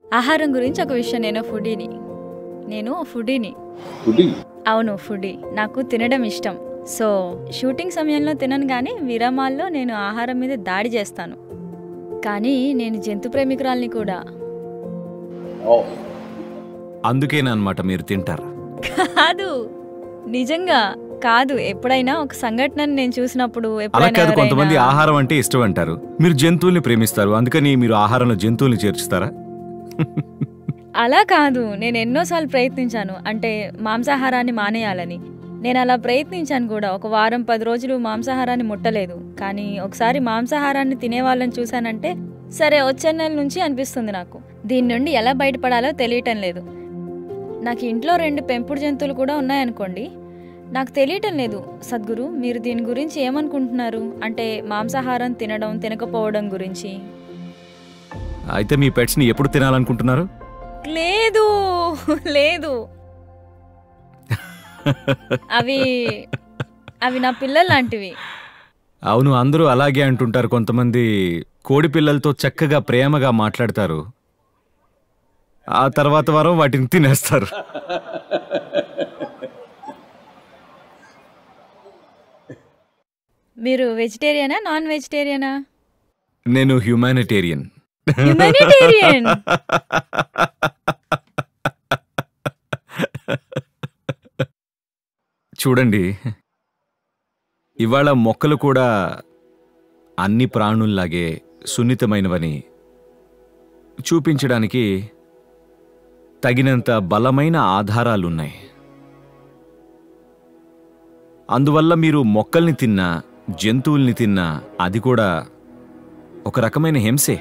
ఆహారం గురించి ఒక విషయం నేను ఫుడీని నేను ఫుడీని ఫుడీ అవును ఫుడీ నాకు తినడం ఇష్టం సో షూటింగ్ సమయంలో తినను కానీ విరామాల్లో నేను ఆహారం మీద దాడి చేస్తాను కానీ నేను జంతు ప్రేమికురాల్ని కూడా ఓ అందుకేనమాట మీరు తింటారు కాదు నిజంగా కాదు ఎప్పుడైనా ఒక సంఘటనని నేను చూసినప్పుడు అలా ఎప్పుడైనా కాదు కొంతమంది ఎవరైనా- ఆహారం అంటే ఇష్టం అంటారు మీరు జంతువుల్ని ప్రేమిస్తారు అందుకని మీరు ఆహారంలో జంతువుల్ని చేర్చుతారా అలా కాదు నేను ఎన్నోసార్లు ప్రయత్నించాను అంటే మాంసాహారాన్ని మానేయాలని నేను అలా ప్రయత్నించాను కూడా ఒక వారం పది రోజులు మాంసాహారాన్ని ముట్టలేదు కానీ ఒకసారి మాంసాహారాన్ని తినే వాళ్ళని చూశానంటే సరే వచ్చే నెల నుంచి అనిపిస్తుంది నాకు దీని నుండి ఎలా బయటపడాలో తెలియటం లేదు నాకు ఇంట్లో రెండు పెంపుడు జంతువులు కూడా ఉన్నాయనుకోండి నాకు తెలియటం లేదు సద్గురు మీరు దీని గురించి ఏమనుకుంటున్నారు అంటే మాంసాహారం తినడం తినకపోవడం గురించి అయితే మీ పెట్స్ని ఎప్పుడు తినాలనుకుంటున్నారు లేదు లేదు అవి అవి నా పిల్లలు లాంటివి అవును అందరూ అలాగే అంటుంటారు కొంతమంది కోడి పిల్లలతో చక్కగా ప్రేమగా మాట్లాడతారు ఆ తర్వాత వారం వాటిని తినేస్తారు మీరు వెజిటేరియనా నాన్ వెజిటేరియనా నేను హ్యుమానిటేరియన్ హ్యూమానిటేరియన్ చూడండి ఇవాళ మొక్కలు కూడా అన్ని ప్రాణుల్లాగే సున్నితమైనవని చూపించడానికి తగినంత బలమైన ఆధారాలున్నాయి అందువల్ల మీరు మొక్కల్ని తిన్నా జంతువుల్ని తిన్నా అది కూడా ఒక రకమైన హింసే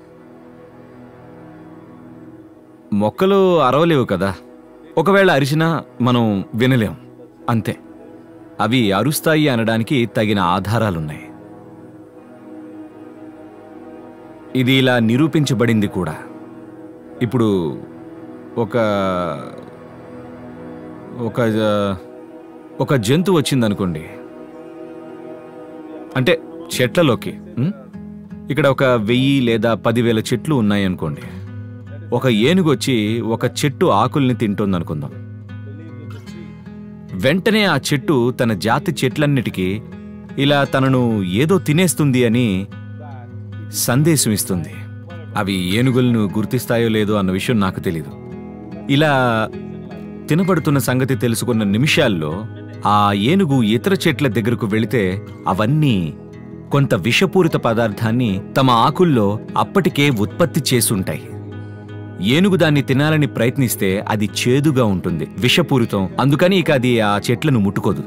మొక్కలు అరవలేవు కదా ఒకవేళ అరిచినా మనం వినలేం అంతే అవి అరుస్తాయి అనడానికి తగిన ఆధారాలున్నాయి ఇది ఇలా నిరూపించబడింది కూడా ఇప్పుడు ఒక ఒక ఒక జంతువు వచ్చిందనుకోండి అంటే చెట్లలోకి ఉం? ఇక్కడ ఒక వెయ్యి లేదా పదివేల చెట్లు ఉన్నాయనుకోండి ఒక ఏనుగు వచ్చి ఒక చెట్టు ఆకుల్ని తింటోందనుకుందాం వెంటనే ఆ చెట్టు తన జాతి చెట్లన్నిటికీ ఇలా తనను ఏదో తినేస్తుంది అని సందేశం ఇస్తుంది అవి ఏనుగులను గుర్తిస్తాయో లేదో అన్న విషయం నాకు తెలీదు ఇలా తినబడుతున్న సంగతి తెలుసుకున్న నిమిషాల్లో ఆ ఏనుగు ఇతర చెట్ల దగ్గరకు వెళితే అవన్నీ కొంత విషపూరిత పదార్థాన్ని తమ ఆకుల్లో అప్పటికే ఉత్పత్తి చేసుంటాయి ఏనుగు దాన్ని తినాలని ప్రయత్నిస్తే అది చేదుగా ఉంటుంది విషపూరితం అందుకని ఇక అది ఆ చెట్లను ముట్టుకోదు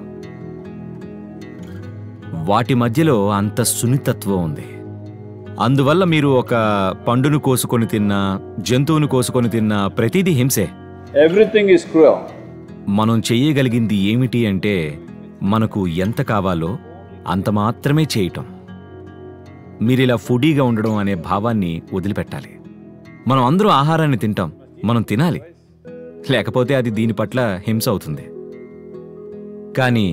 వాటి మధ్యలో అంత సున్నితత్వం ఉంది అందువల్ల మీరు ఒక పండును కోసుకొని తిన్నా జంతువును కోసుకొని తిన్నా ప్రతిదీ హింసే Everything is cruel. మనం చెయ్యగలిగింది ఏమిటి అంటే మనకు ఎంత కావాలో అంత మాత్రమే చేయటం మీరిలా ఫుడీగా ఉండడం అనే భావాన్ని వదిలిపెట్టాలి మనం అందరూ ఆహారాన్ని తింటాం మనం తినాలి లేకపోతే అది దీని పట్ల హింస అవుతుంది కానీ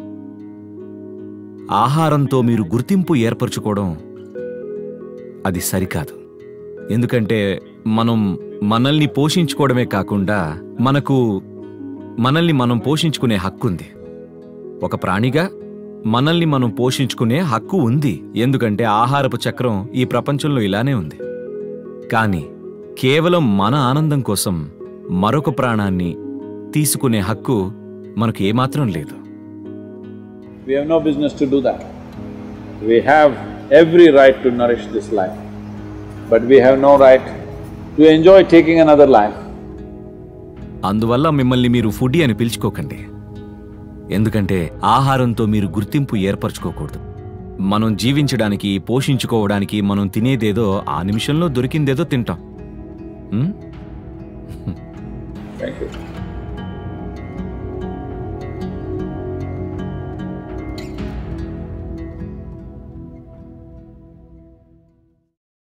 ఆహారంతో మీరు గుర్తింపు ఏర్పరచుకోవడం అది సరికాదు ఎందుకంటే మనం మనల్ని పోషించుకోవడమే కాకుండా మనకు మనల్ని మనం పోషించుకునే హక్కు ఉంది ఒక ప్రాణిగా మనల్ని మనం పోషించుకునే హక్కు ఉంది ఎందుకంటే ఆహారపు చక్రం ఈ ప్రపంచంలో ఇలానే ఉంది కానీ కేవలం మన ఆనందం కోసం మరొక ప్రాణాన్ని తీసుకునే హక్కు మనకు ఏమాత్రం లేదు We have no business to do that. We have every right to nourish this life, but we have no right to enjoy taking another life. అందువల్ల మిమ్మల్ని మీరు ఫుడీ అని పిలుచుకోకండి ఎందుకంటే ఆహారంతో మీరు గుర్తింపు ఏర్పరచుకోకూడదు మనం జీవించడానికి పోషించుకోవడానికి మనం తినేదేదో ఆ నిమిషంలో దొరికిందేదో తింటాం ఉం? Thank you.